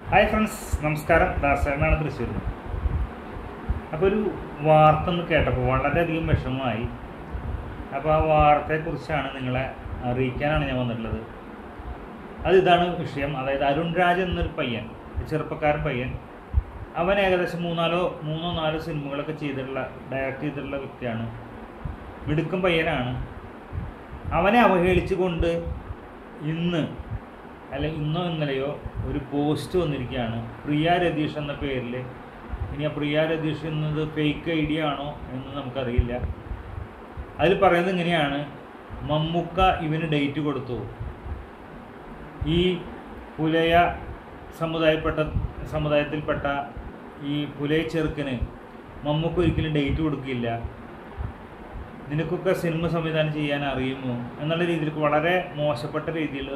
hi friends നമസ്കാരം ദാസനാണ് തൃശ്ശൂർ അപ്പോൾ ഒരു വാർത്ത ഒന്ന് കേട്ടപ്പോൾ വളരെയധികം വിഷമമായി അപ്പോൾ ആ വാർത്തയെക്കുറിച്ചാണ് നിങ്ങളെ അറിയിക്കാനാണ് ഞാൻ വന്നിട്ടുള്ളത് അത് ഇതാണ് വിഷയം അതായത് അരുൺ രാജ് എന്നൊരു പയ്യൻ ഒരു ചെറുപ്പക്കാരൻ പയ്യൻ അവൻ ഏകദേശം മൂന്നാലോ മൂന്നോ നാലോ സിനിമകളൊക്കെ ചെയ്തിട്ടുള്ള ഡയറക്റ്റ് ചെയ്തിട്ടുള്ള വ്യക്തിയാണ് മിടുക്കൻ പയ്യനാണ് അവനെ അവഹേളിച്ചുകൊണ്ട് ഇന്ന് അല്ലെങ്കിൽ ഇന്നോ ഇന്നലെയോ ഒരു പോസ്റ്റ് വന്നിരിക്കുകയാണ് പ്രിയ രതീഷ് എന്ന പേരിൽ ഇനി ആ പ്രിയ രതീഷ് എന്നത് ഫേക്ക് ഐഡിയ ആണോ എന്ന് നമുക്കറിയില്ല അതിൽ പറയുന്നത് ഇങ്ങനെയാണ് മമ്മൂക്ക ഇവന് ഡേറ്റ് കൊടുത്തു ഈ പുലയ സമുദായപ്പെട്ട സമുദായത്തിൽപ്പെട്ട ഈ പുലയ ചെറുക്കന് മമ്മൂക്ക ഒരിക്കലും ഡേറ്റ് കൊടുക്കില്ല നിനക്കൊക്കെ സിനിമ സംവിധാനം ചെയ്യാൻ അറിയുമോ എന്നുള്ള രീതിയിൽ വളരെ മോശപ്പെട്ട രീതിയിൽ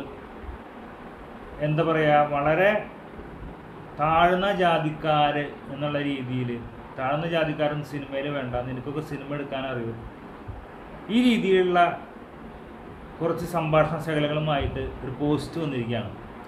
എന്താ പറയുക വളരെ താഴ്ന്ന ജാതിക്കാർ എന്നുള്ള രീതിയിൽ താഴ്ന്ന ജാതിക്കാരൻ സിനിമയിൽ വേണ്ട നിനക്കൊക്കെ സിനിമ എടുക്കാൻ അറിയൂ ഈ രീതിയിലുള്ള കുറച്ച് സംഭാഷണ ശകലങ്ങളുമായിട്ട് ഒരു പോസ്റ്റ് വന്നിരിക്കുകയാണ്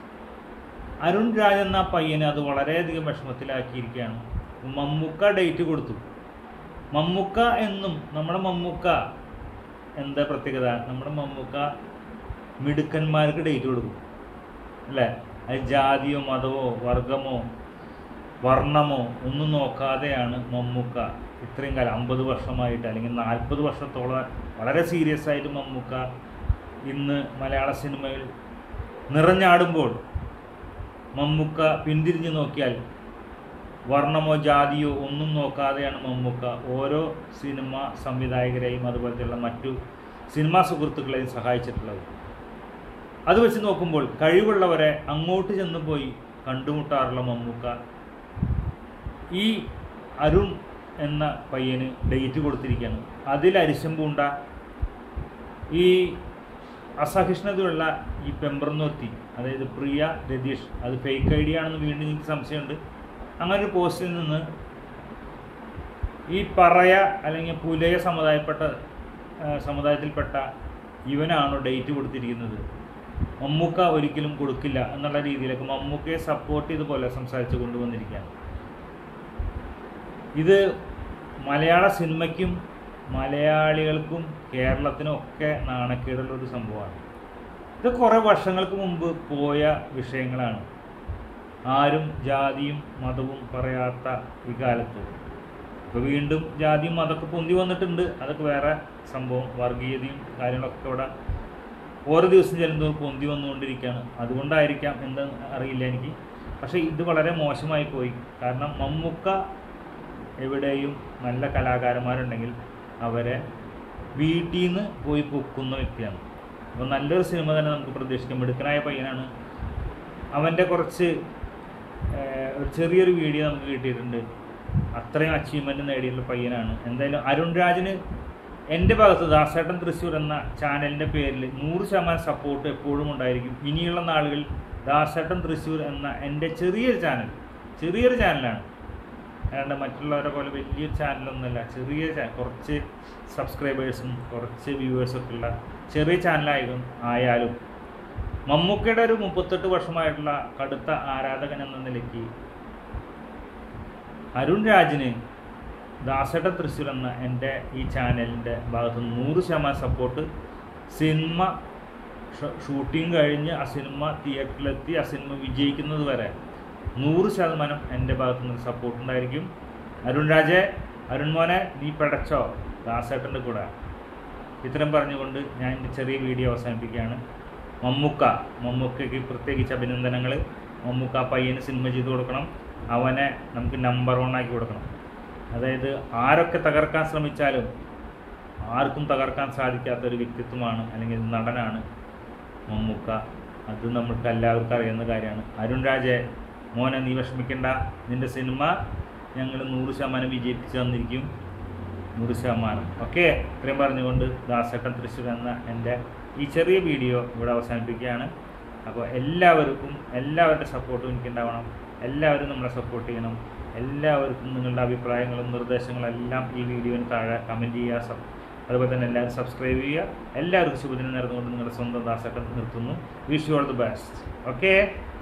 അരുൺ രാജ് എന്ന പയ്യനെ അത് വളരെയധികം വിഷമത്തിലാക്കിയിരിക്കുകയാണ് മമ്മൂക്ക ഡേറ്റ് കൊടുത്തു മമ്മൂക്ക എന്നും നമ്മുടെ മമ്മൂക്ക എന്താ പ്രത്യേകത നമ്മുടെ മമ്മൂക്ക മിടുക്കന്മാർക്ക് ഡേറ്റ് കൊടുക്കും അല്ലേ അത് ജാതിയോ മതമോ വർഗമോ വർണ്ണമോ ഒന്നും നോക്കാതെയാണ് മമ്മൂക്ക ഇത്രയും കാലം അമ്പത് വർഷമായിട്ട് അല്ലെങ്കിൽ നാൽപ്പത് വർഷത്തോളം വളരെ സീരിയസ് ആയിട്ട് മമ്മൂക്ക ഇന്ന് മലയാള സിനിമയിൽ നിറഞ്ഞാടുമ്പോൾ മമ്മൂക്ക പിന്തിരിഞ്ഞു നോക്കിയാൽ വർണ്ണമോ ജാതിയോ ഒന്നും നോക്കാതെയാണ് മമ്മൂക്ക ഓരോ സിനിമ സംവിധായകരെയും അതുപോലത്തെയുള്ള മറ്റു സിനിമാ സുഹൃത്തുക്കളെയും സഹായിച്ചിട്ടുള്ളത് അത് വെച്ച് നോക്കുമ്പോൾ കഴിവുള്ളവരെ അങ്ങോട്ട് ചെന്ന് പോയി കണ്ടുമുട്ടാറുള്ള മമ്മൂക്ക ഈ അരുൺ എന്ന പയ്യന് ഡേറ്റ് കൊടുത്തിരിക്കുകയാണ് അതിൽ അരിശമ്പൂണ്ട ഈ അസഹിഷ്ണുതയുള്ള ഈ പെമ്പർന്നോത്തി അതായത് പ്രിയ രതീഷ് അത് ഫേക്ക് ഐ ഡി ആണെന്ന് വീണ്ടും എനിക്ക് സംശയമുണ്ട് അങ്ങനെ ഒരു പോസ്റ്റിൽ നിന്ന് ഈ പറയ അല്ലെങ്കിൽ പുലയ സമുദായപ്പെട്ട സമുദായത്തിൽപ്പെട്ട ഇവനാണോ ഡേറ്റ് കൊടുത്തിരിക്കുന്നത് മമ്മൂക്ക ഒരിക്കലും കൊടുക്കില്ല എന്നുള്ള രീതിയിലേക്ക് മമ്മൂക്കയെ സപ്പോർട്ട് ചെയ്തുപോലെ സംസാരിച്ചു കൊണ്ടുവന്നിരിക്കുകയാണ് ഇത് മലയാള സിനിമയ്ക്കും മലയാളികൾക്കും കേരളത്തിനും ഒക്കെ നാണക്കേടുള്ള ഒരു സംഭവമാണ് ഇത് കുറേ വർഷങ്ങൾക്ക് മുമ്പ് പോയ വിഷയങ്ങളാണ് ആരും ജാതിയും മതവും പറയാത്ത ഈ കാലത്ത് ഇപ്പോൾ വീണ്ടും ജാതിയും മതമൊക്കെ പൊന്തി വന്നിട്ടുണ്ട് അതൊക്കെ വേറെ സംഭവം വർഗീയതയും കാര്യങ്ങളൊക്കെ ഇവിടെ ഓരോ ദിവസം ചെല്ലുന്നതോറും പൊന്തി വന്നുകൊണ്ടിരിക്കുകയാണ് അതുകൊണ്ടായിരിക്കാം എന്താന്ന് അറിയില്ല എനിക്ക് പക്ഷേ ഇത് വളരെ മോശമായി പോയി കാരണം മമ്മൂക്ക എവിടെയും നല്ല കലാകാരന്മാരുണ്ടെങ്കിൽ അവരെ വീട്ടിൽ നിന്ന് പോയി പൊക്കുന്ന വ്യക്തിയാണ് അപ്പോൾ നല്ലൊരു സിനിമ തന്നെ നമുക്ക് പ്രതീക്ഷിക്കാം മിടുക്കനായ പയ്യനാണ് അവൻ്റെ കുറച്ച് ഒരു ചെറിയൊരു വീഡിയോ നമുക്ക് കിട്ടിയിട്ടുണ്ട് അത്രയും അച്ചീവ്മെൻറ്റ് നേടിയിട്ടുള്ള പയ്യനാണ് എന്തായാലും അരുൺ രാജിന് എൻ്റെ ഭാഗത്ത് ദാസേട്ടൻ തൃശ്ശൂർ എന്ന ചാനലിൻ്റെ പേരിൽ നൂറ് ശതമാനം സപ്പോർട്ട് എപ്പോഴും ഉണ്ടായിരിക്കും ഇനിയുള്ള നാളുകളിൽ ദാസേട്ടൻ തൃശ്ശൂർ എന്ന എൻ്റെ ചെറിയൊരു ചാനൽ ചെറിയൊരു ചാനലാണ് അല്ലാണ്ട് മറ്റുള്ളവരെ പോലെ വലിയൊരു ചാനലൊന്നുമല്ല ചെറിയ കുറച്ച് സബ്സ്ക്രൈബേഴ്സും കുറച്ച് വ്യൂവേഴ്സൊക്കെ ഉള്ള ചെറിയ ചാനലായാലും ആയാലും മമ്മൂക്കയുടെ ഒരു മുപ്പത്തെട്ട് വർഷമായിട്ടുള്ള കടുത്ത ആരാധകൻ എന്ന നിലയ്ക്ക് അരുൺ രാജിന് ദാസേട്ട തൃശ്ശൂർ എന്ന എൻ്റെ ഈ ചാനലിൻ്റെ ഭാഗത്ത് നൂറ് ശതമാനം സപ്പോർട്ട് സിനിമ ഷൂട്ടിംഗ് കഴിഞ്ഞ് ആ സിനിമ തിയേറ്ററിലെത്തി ആ സിനിമ വിജയിക്കുന്നത് വരെ നൂറ് ശതമാനം എൻ്റെ ഭാഗത്തു നിന്ന് സപ്പോർട്ട് ഉണ്ടായിരിക്കും അരുൺ രാജെ അരുൺ മോനെ നീ പിടച്ചോ ദാസേട്ടൻ്റെ കൂടെ ഇത്രയും പറഞ്ഞുകൊണ്ട് ഞാൻ എൻ്റെ ചെറിയ വീഡിയോ അവസാനിപ്പിക്കുകയാണ് മമ്മൂക്ക മമ്മൂക്കയ്ക്ക് പ്രത്യേകിച്ച് അഭിനന്ദനങ്ങൾ മമ്മൂക്ക പയ്യന് സിനിമ ചെയ്ത് കൊടുക്കണം അവനെ നമുക്ക് നമ്പർ വൺ ആക്കി കൊടുക്കണം അതായത് ആരൊക്കെ തകർക്കാൻ ശ്രമിച്ചാലും ആർക്കും തകർക്കാൻ സാധിക്കാത്ത ഒരു വ്യക്തിത്വമാണ് അല്ലെങ്കിൽ നടനാണ് മമ്മൂക്ക അത് നമ്മൾക്ക് എല്ലാവർക്കും അറിയുന്ന കാര്യമാണ് അരുൺ രാജെ മോനെ നീ വിഷമിക്കണ്ട നിൻ്റെ സിനിമ ഞങ്ങൾ നൂറ് ശതമാനം വിജയിപ്പിച്ച് തന്നിരിക്കും നൂറ് ശതമാനം ഓക്കെ ഇത്രയും പറഞ്ഞുകൊണ്ട് ദാസേട്ടൻ തൃശ്ശൂർ എന്ന എൻ്റെ ഈ ചെറിയ വീഡിയോ ഇവിടെ അവസാനിപ്പിക്കുകയാണ് അപ്പോൾ എല്ലാവർക്കും എല്ലാവരുടെ സപ്പോർട്ടും എനിക്കുണ്ടാവണം എല്ലാവരും നമ്മളെ സപ്പോർട്ട് ചെയ്യണം എല്ലാവർക്കും നിങ്ങളുടെ അഭിപ്രായങ്ങളും നിർദ്ദേശങ്ങളും എല്ലാം ഈ വീഡിയോന് താഴെ കമൻറ്റ് ചെയ്യുക സബ് അതുപോലെ തന്നെ എല്ലാവരും സബ്സ്ക്രൈബ് ചെയ്യുക എല്ലാവർക്കും ശുഭദിനം നേർന്നുകൊണ്ട് നിങ്ങളുടെ സ്വന്തം ദാസേട്ടൻ നിർത്തുന്നു wish you all the best okay